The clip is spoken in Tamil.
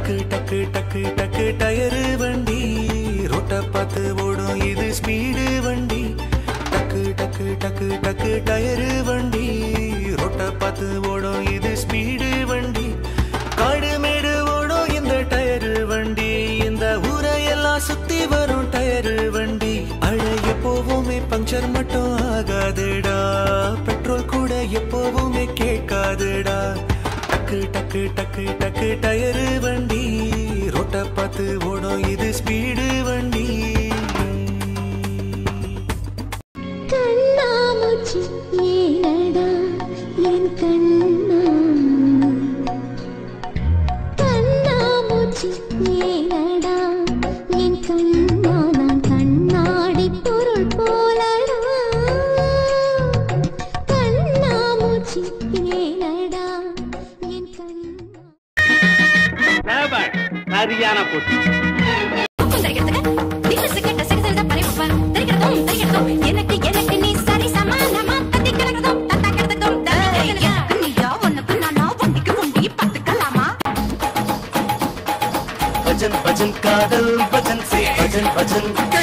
டக்கு டக்கு டக்கு டக்கு டயரு வண்டி ரோட்ட பார்த்து ஓடும் இது ஸ்பீடு வண்டி டக்கு டக்கு டக்கு டக்கு டயரு வண்டி ரோட்ட பார்த்து ஓடும் இது ஸ்பீடு வண்டி காடு மேடு ஓடும் இந்த டயரு வண்டி இந்த ஊரை எல்லாம் சுத்தி வரும் டயரு வண்டி அழ எப்போவுமே பஞ்சர் மட்டும் ஆகாதுடா பெட்ரோல் கூட எப்போவுமே கேட்காதுடா டக்கு டக்கு டக்கு டக்கு டயரு வண்டி ரோட்ட பார்த்து ஓடும் இது ஸ்பீடு வண்டி கண்ணாமூச்சி ஏனடா என் கண்ணா கண்ணாமூச்சி ஏனடா என் கண்ணா நான் கண்ணாடி பொருள் போலடா கண்ணாமூச்சி ஏனடா என் கண்ணா சரியான போட்டு எனக்கு எனக்கு நீ சரி சமானமா தட்டி கிடக்கிறதும் தட்டா கிடக்கிறதும் நீயா உனக்கு நானா ஒண்டிக்கு ஒண்டி பத்துக்கலாமா பஜன் பஜன் காதல் பஜன் சே பஜன் பஜன்